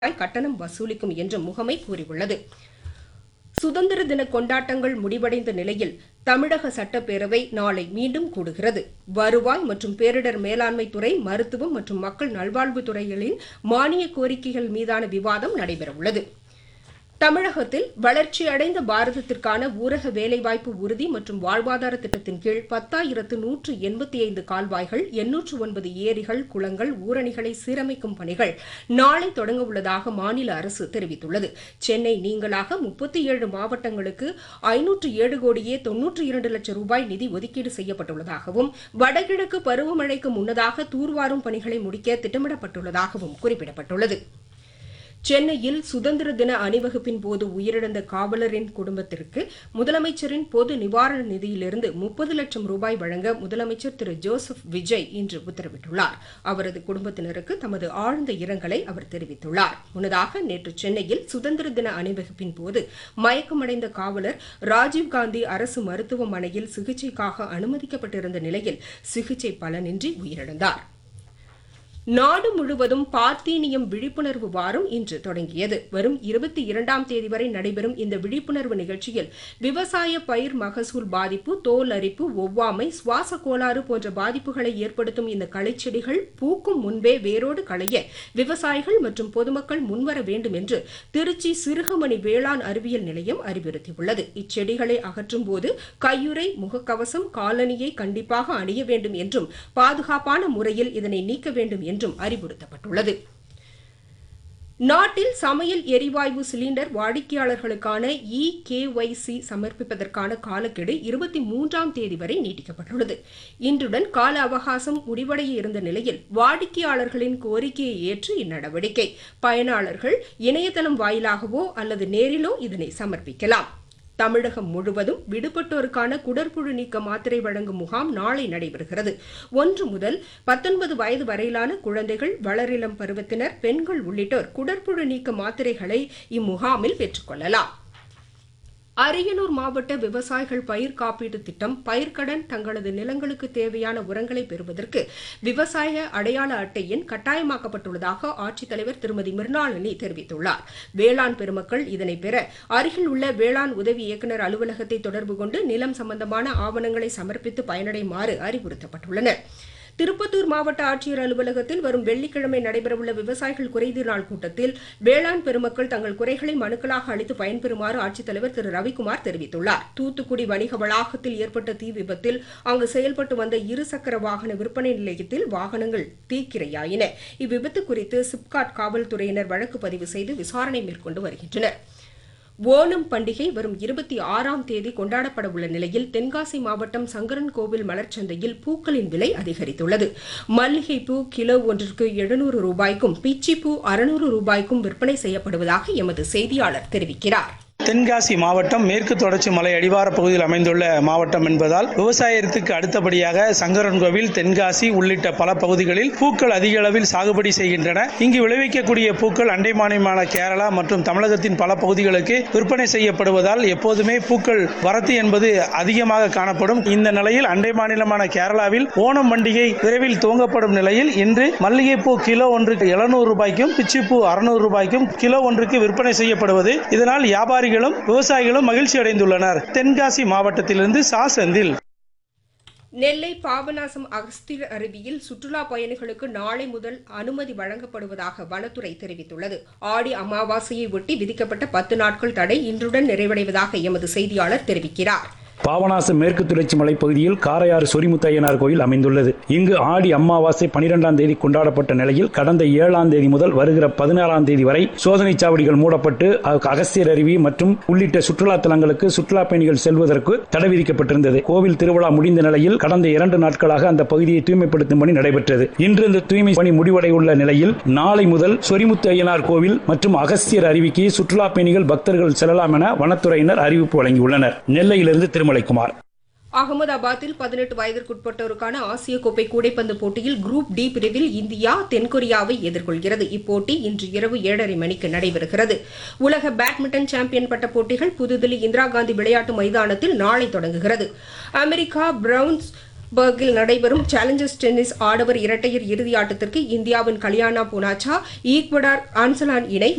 ரூபாய் கட்டணம் வசூலிக்கும் என்று முகமை கூறியுள்ளது சுதந்திர தின கொண்டாட்டங்கள் முடிவடைந்த நிலையில் தமிழக சட்டப்பேரவை நாளை மீண்டும் கூடுகிறது வருவாய் மற்றும் பேரிடர் மேலாண்மை துறை மருத்துவம் மற்றும் மக்கள் நல்வாழ்வுத் துறைகளின் மானிய கோரிக்கைகள் மீதான விவாதம் நடைபெறவுள்ளது தமிழகத்தில் வளர்ச்சியடைந்த பாரதத்திற்கான ஊரக வேலைவாய்ப்பு உறுதி மற்றும் வாழ்வாதார திட்டத்தின் கீழ் பத்தாயிரத்து நூற்று எண்பத்தி ஐந்து கால்வாய்கள் எண்ணூற்று ஒன்பது ஏரிகள் குளங்கள் ஊரணிகளை சீரமைக்கும் பணிகள் நாளை தொடங்க உள்ளதாக மாநில அரசு தெரிவித்துள்ளது சென்னை நீங்களாக முப்பத்தி ஏழு மாவட்டங்களுக்கு ஐநூற்று ஏழு கோடியே தொன்னூற்று இரண்டு லட்சம் ரூபாய் நிதி ஒதுக்கீடு செய்யப்பட்டுள்ளதாகவும் வடகிழக்கு பருவமழைக்கு முன்னதாக தூர்வாரும் பணிகளை முடிக்க திட்டமிடப்பட்டுள்ளதாகவும் குறிப்பிடப்பட்டுள்ளது சென்னையில் சுதந்திர தின அணிவகுப்பின் போது உயிரிழந்த காவலரின் குடும்பத்திற்கு முதலமைச்சரின் பொது நிவாரண நிதியிலிருந்து முப்பது லட்சம் ரூபாய் வழங்க முதலமைச்சர் திரு ஜோசப் விஜய் இன்று உத்தரவிட்டுள்ளார் அவரது குடும்பத்தினருக்கு தமது ஆழ்ந்த இரங்கலை அவர் தெரிவித்துள்ளார் முன்னதாக நேற்று சென்னையில் சுதந்திர தின அணிவகுப்பின் போது மயக்கமடைந்த காவலர் ராஜீவ்காந்தி அரசு மருத்துவமனையில் சிகிச்சைக்காக அனுமதிக்கப்பட்டிருந்த நிலையில் சிகிச்சை பலனின்றி உயிரிழந்தார் நாடு முழுவதும் பார்த்தீனியம் விழிப்புணர்வு வாரம் இன்று தொடங்கியது வரும் இருபத்தி இரண்டாம் தேதி வரை நடைபெறும் இந்த விழிப்புணர்வு நிகழ்ச்சியில் விவசாய பயிர் மகசூல் பாதிப்பு தோல் அரிப்பு ஒவ்வாமை சுவாச கோளாறு போன்ற பாதிப்புகளை ஏற்படுத்தும் இந்த களைச்செடிகள் பூக்கும் முன்பே வேரோடு களைய விவசாயிகள் மற்றும் பொதுமக்கள் முன்வர வேண்டும் என்று திருச்சி சிறுகமணி வேளாண் அறிவியல் நிலையம் அறிவுறுத்தியுள்ளது இச்செடிகளை அகற்றும் போது கையுறை முகக்கவசம் காலணியை கண்டிப்பாக அணிய வேண்டும் என்றும் பாதுகாப்பான முறையில் இதனை நீக்க வேண்டும் என்றும் அறிவுறுத்தப்பட்டுள்ளது நாட்டில் சமையல் எரிவாயு சிலிண்டர் வாடிக்கையாளர்களுக்கான இ கேஒய்சி சமர்ப்பிப்பதற்கான காலக்கெடு இருபத்தி மூன்றாம் தேதி வரை நீட்டிக்கப்பட்டுள்ளது இன்றுடன் கால அவகாசம் முடிவடைய இருந்த நிலையில் வாடிக்கையாளர்களின் கோரிக்கையை ஏற்று இந்நடவடிக்கை பயனாளர்கள் இணையதளம் வாயிலாகவோ அல்லது நேரிலோ இதனை சமர்ப்பிக்கலாம் தமிழகம் முழுவதும் விடுபட்டோருக்கான குடற்புழு நீக்க மாத்திரை வழங்கும் முகாம் நாளை நடைபெறுகிறது ஒன்று முதல் பத்தொன்பது வயது வரையிலான குழந்தைகள் வளரிளம் பருவத்தினர் பெண்கள் உள்ளிட்டோர் குடற்புழு நீக்க மாத்திரைகளை இம்முகாமில் பெற்றுக்கொள்ளலாம் அரியலூர் மாவட்ட விவசாயிகள் பயிர் காப்பீட்டு திட்டம் பயிர்க்கடன் தங்களது நிலங்களுக்கு தேவையான உரங்களை பெறுவதற்கு விவசாய அடையாள அட்டை எண் கட்டாயமாக்கப்பட்டுள்ளதாக ஆட்சித்தலைவர் திருமதி மிர்னாளினி தெரிவித்துள்ளார் வேளாண் பெருமக்கள் இதனை பெற அருகில் உள்ள வேளாண் உதவி இயக்குநர் அலுவலகத்தை தொடர்பு கொண்டு நிலம் சம்பந்தமான ஆவணங்களை சமர்ப்பித்து பயனடைமாறு அறிவுறுத்தப்பட்டுள்ளனர் திருப்பத்தூர் மாவட்ட ஆட்சியர் அலுவலகத்தில் வரும் வெள்ளிக்கிழமை நடைபெறவுள்ள விவசாயிகள் குறைதீர் நாள் கூட்டத்தில் வேளாண் பெருமக்கள் தங்கள் குறைகளை மனுக்களாக அளித்து பயன்பெறுமாறு ஆட்சித்தலைவர் திரு ரவிக்குமார் தெரிவித்துள்ளார் தூத்துக்குடி வணிக வளாகத்தில் ஏற்பட்ட தீ விபத்தில் அங்கு செயல்பட்டு வந்த இருசக்கர வாகன விற்பனை நிலையத்தில் வாகனங்கள் தீக்கிரையாயின இவ்விபத்து குறித்து சிப்காட் காவல்துறையினர் வழக்கு பதிவு செய்து விசாரணை மேற்கொண்டு வருகின்றனர் ஓணம் பண்டிகை வரும் இருபத்தி ஆறாம் தேதி கொண்டாடப்பட உள்ள நிலையில் தென்காசி மாவட்டம் சங்கரன் கோவில் மலர்ச்சந்தையில் பூக்களின் விலை அதிகரித்துள்ளது மல்லிகைப்பூ கிலோ ஒன்றிற்கு எழுநூறு ரூபாய்க்கும் பிச்சிப்பூ அறுநூறு ரூபாய்க்கும் விற்பனை செய்யப்படுவதாக எமது செய்தியாளர் தெரிவிக்கிறார் தென்காசி மாவட்டம் மேற்கு தொடர்ச்சி மலை அடிவார பகுதியில் அமைந்துள்ள மாவட்டம் என்பதால் விவசாயத்துக்கு அடுத்தபடியாக சங்கரன்கோவில் தென்காசி உள்ளிட்ட பல பகுதிகளில் பூக்கள் அதிக அளவில் சாகுபடி செய்கின்றன இங்கு விளைவிக்கக்கூடிய பூக்கள் அண்டை மாநிலமான கேரளா மற்றும் தமிழகத்தின் பல பகுதிகளுக்கு விற்பனை செய்யப்படுவதால் எப்போதுமே பூக்கள் வரத்து என்பது அதிகமாக காணப்படும் இந்த நிலையில் அண்டை மாநிலமான கேரளாவில் ஓணம் பண்டிகை விரைவில் துவங்கப்படும் நிலையில் இன்று மல்லிகைப்பூ கிலோ ஒன்றுக்கு எழுநூறு ரூபாய்க்கும் பிச்சிப்பூ அறுநூறு ரூபாய்க்கும் கிலோ ஒன்றுக்கு விற்பனை செய்யப்படுவது இதனால் வியாபாரிகளும் விவசாயிகளும் மகிழ்ச்சி அடைந்துள்ளனர் தென்காசி மாவட்டத்திலிருந்து சா செந்தில் நெல்லை பாபநாசம் அகஸ்தியர் அருவியில் சுற்றுலா பயணிகளுக்கு நாளை முதல் அனுமதி வழங்கப்படுவதாக வனத்துறை தெரிவித்துள்ளது ஆடி அமாவாசையை ஒட்டி விதிக்கப்பட்ட பத்து நாட்கள் தடை இன்றுடன் நிறைவடைவதாக எமது செய்தியாளர் தெரிவிக்கிறார் பாபநாசம் மேற்கு தொடர்ச்சி மலைப்பகுதியில் காரையாறு சொரிமுத்தையனார் கோயில் அமைந்துள்ளது இங்கு ஆடி அமாவாசை பனிரெண்டாம் தேதி கொண்டாடப்பட்ட நிலையில் கடந்த ஏழாம் தேதி முதல் வருகிற பதினாறாம் தேதி வரை சோதனை சாவடிகள் மூடப்பட்டு அகஸ்தியர் அருவி மற்றும் உள்ளிட்ட சுற்றுலா தலங்களுக்கு சுற்றுலா பயணிகள் செல்வதற்கு தடை விதிக்கப்பட்டிருந்தது கோவில் திருவிழா முடிந்த நிலையில் கடந்த இரண்டு நாட்களாக அந்த பகுதியை தூய்மைப்படுத்தும் பணி நடைபெற்றது இன்று இந்த தூய்மை பணி முடிவடையுள்ள நிலையில் நாளை முதல் சொரிமுத்து ஐயனார் கோவில் மற்றும் அகஸ்தியர் அருவிக்கு சுற்றுலா பயணிகள் பக்தர்கள் செல்லலாம் என வனத்துறையினர் அறிவிப்பு வழங்கியுள்ளனர் நெல்லையிலிருந்து திருமலைக்குமார் அகமதாபாத்தில் பதினெட்டு வயதிற்குட்பட்டோருக்கான ஆசிய கோப்பை கூடைப்பந்து போட்டியில் குரூப் டி பிரிவில் இந்தியா தென்கொரியாவை எதிர்கொள்கிறது இப்போட்டி இன்று இரவு ஏழரை மணிக்கு நடைபெறுகிறது உலக பேட்மிண்டன் சாம்பியன் பட்ட போட்டிகள் புதுதில்லி இந்திரா காந்தி விளையாட்டு மைதானத்தில் நாளை தொடங்குகிறது அமெரிக்கா பிரவுன்ஸ் பர்கில் நடைபெறும் சேலஞ்சர்ஸ் டென்னிஸ் ஆடவர் இரட்டையர் இறுதி ஆட்டத்திற்கு இந்தியாவின் கல்யாணா புனாச்சா ஈக்வடார் ஆன்சலான் இணை